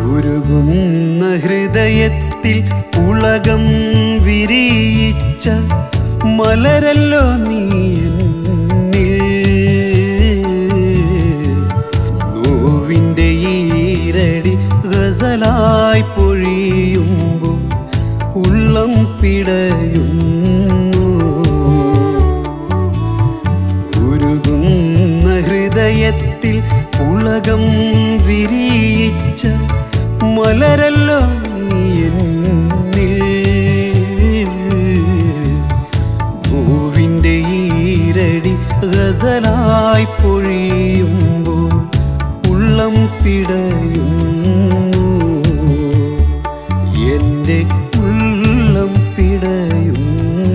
ഉരുകുന്ന ഹൃദയത്തിൽ ഉലകം വിരിയിച്ച മലരല്ലോ നീ എന്നിൽ. നോവിൻ്റെ ഈരടി ഗസലായി പൊഴിയുമ്പോൾ ഉള്ളം പിടയുന്നു ഉരുകുന്ന ഹൃദയത്തിൽ ഉലകം വിരിയിച്ച മലരല്ലോ നീ എന്നിൽ. പൂവിൻ്റെ ഈരടി ഗസലായി പൊഴിയുമ്പോൾ ഉള്ളം പിടയുന്നു എൻ്റെ ഉള്ളം പിടയുന്നു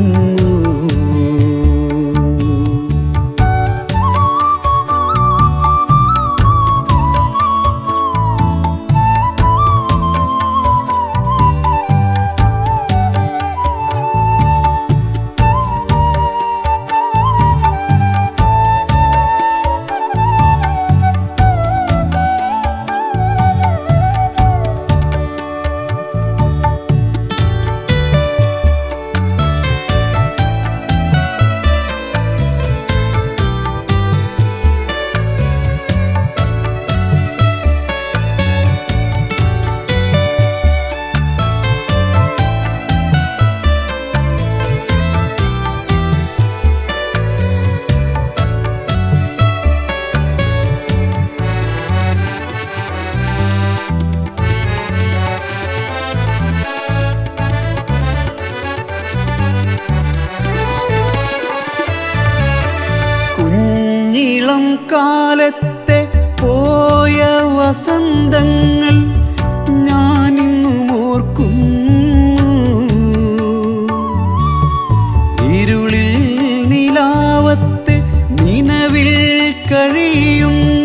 കുഞ്ഞിളം കാലത്തെ പോയ വസന്തങ്ങൾ ഞാനിന്നും ഓർക്കുന്നു ഇരുളിൽ നിലാവത്ത് നിലവിൽ കഴിയുന്ന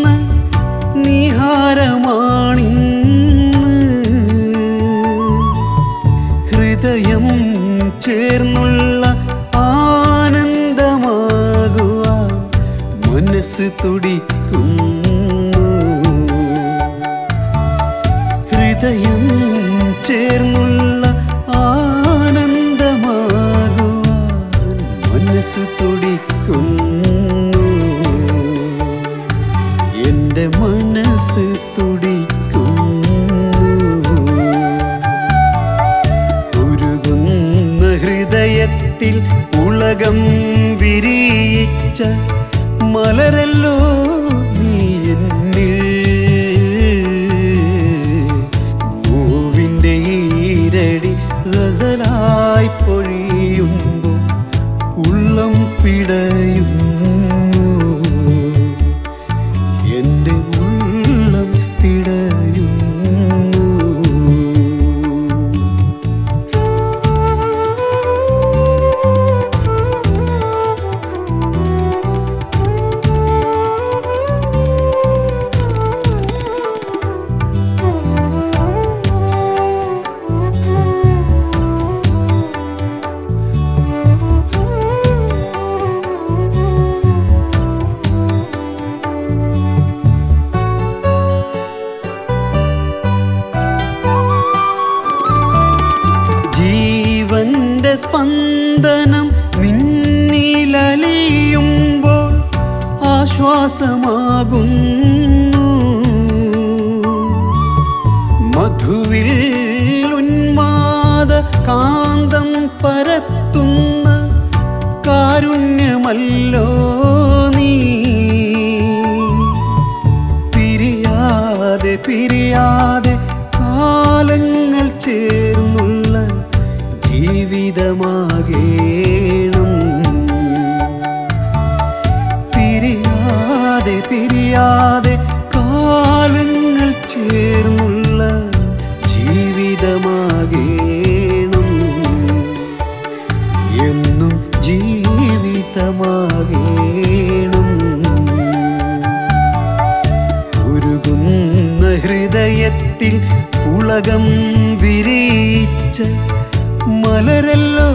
നിഹാരമാണിന്ന് ഹൃദയം ചേർന്നുള്ള ആനന്ദമാകുവാൻ മനസ്സ് തുടിക്കുന്നു ഹൃദയം ചേർന്നുള്ള ആനന്ദമാകുവാൻ മനസ്സ് തുടിക്കുന്നു എൻ്റെ മനസ്സ് തുടിക്കുന്നു ഉരുകുന്ന ഹൃദയത്തിൽ ഉലകം വിരിയിച്ച മലരല്ലോ നീ എന്നിൽ മൂവിൻ്റെ ഈരടി ഗസലായി പൊഴിയുമ്പോൾ ഉള്ളം പിടയുന്നു എൻ്റെ ഉള്ളം പിടയുന്നു ജീവന്റെ സ്പന്ദനം നിന്നിലലിയുമ്പോൾ ആശ്വാസമാകുന്നു മധുവിൽ ഉന്മാദ കാന്തം പരത്തുന്ന കാരുണ്യമല്ലോ നീ പിരിയാതെ പിരിയാതെ കാലങ്ങൾ ചേർന്നുള്ള ജീവിതമാകേണം പിരിയാതെ പിരിയാതെ കാലങ്ങൾ ചേർന്നുള്ള ജീവിതമാകേണം എന്നും ജീവിതമാകേണം ഉരുകുന്ന ഹൃദയത്തിൽ ഉലകം വിരിയിച്ച മലരല്ലോ